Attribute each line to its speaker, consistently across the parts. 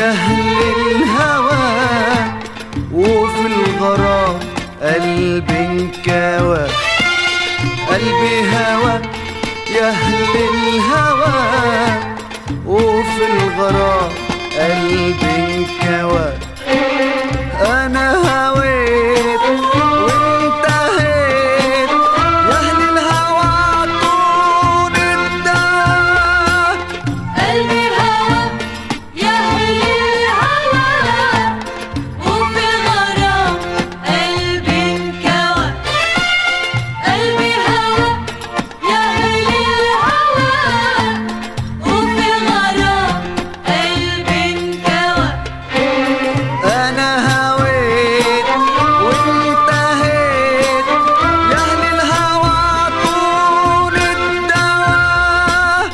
Speaker 1: يا أهل الهوى وفي الغرام قلبي انكوى قلبي هوى يا أهل الهوى وفي الغرام قلبي انكوى أنا هويت وانتهيت يا أهل الهوى طول الدار
Speaker 2: قلبي هوى يا أهل الهوى وفي الغرام قلبي انكوى قلبي هوى يا أهل الهوى وفي الغرام قلبي انكوى
Speaker 1: أنا هويت وانتهيت يا أهل الهوى طول الدواء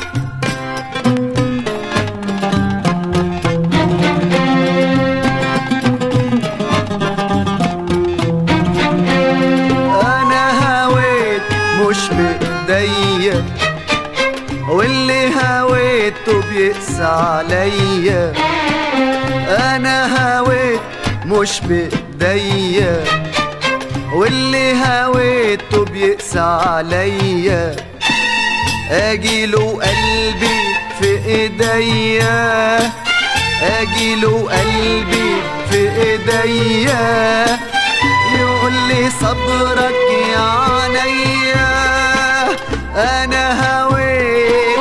Speaker 1: أنا هويت مش بإيديا واللي هويته بيقسى عليا انا هويت مش بايديا واللي هويته بيقسى عليا اجيله قلبي في ايديا اجيله قلبي في ايديا يقول لي صبرك يا عينيا انا هويت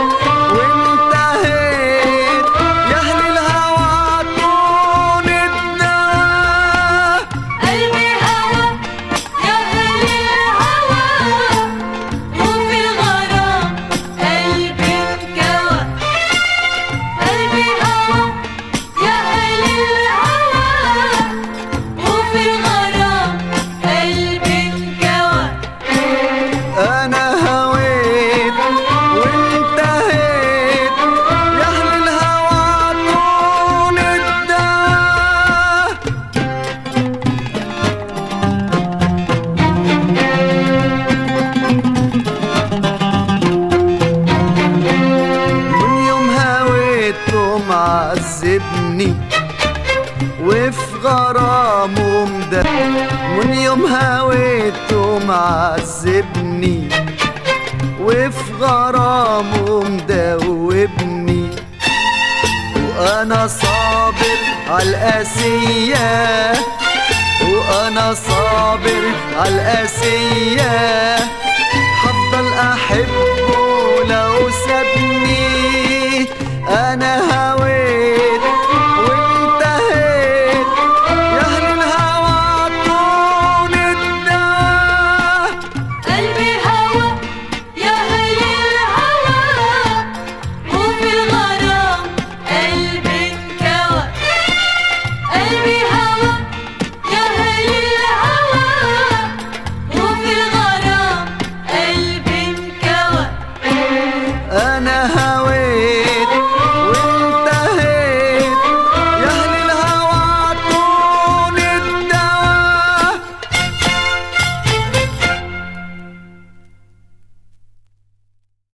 Speaker 1: وانتهيت يا اهل الهوى طول الدواء
Speaker 2: قلبي هوى يا أهل الهوى وفي الغرام قلبي انكوى قلبي هوى يا أهل الهوى وفي الغرام قلبي انكوى
Speaker 1: انا هويت وانتهيت يا اهل الهوى طول الدواء من يوم هويته معذبني وفي غرامه مدى من يوم هويته معذبني وفي غرامه مدوبني وانا صابر عالقاسية وانا صابر عالقاسية هفضل احبه لو سابني انا هويت وانتهيت يا اهل الهوى طول الدواء
Speaker 2: قلبي هوى يا أهل الهوى وفي الغرام قلبي انكوى قلبي هوى يا أهل الهوى وفي الغرام قلبي انكوى
Speaker 1: انا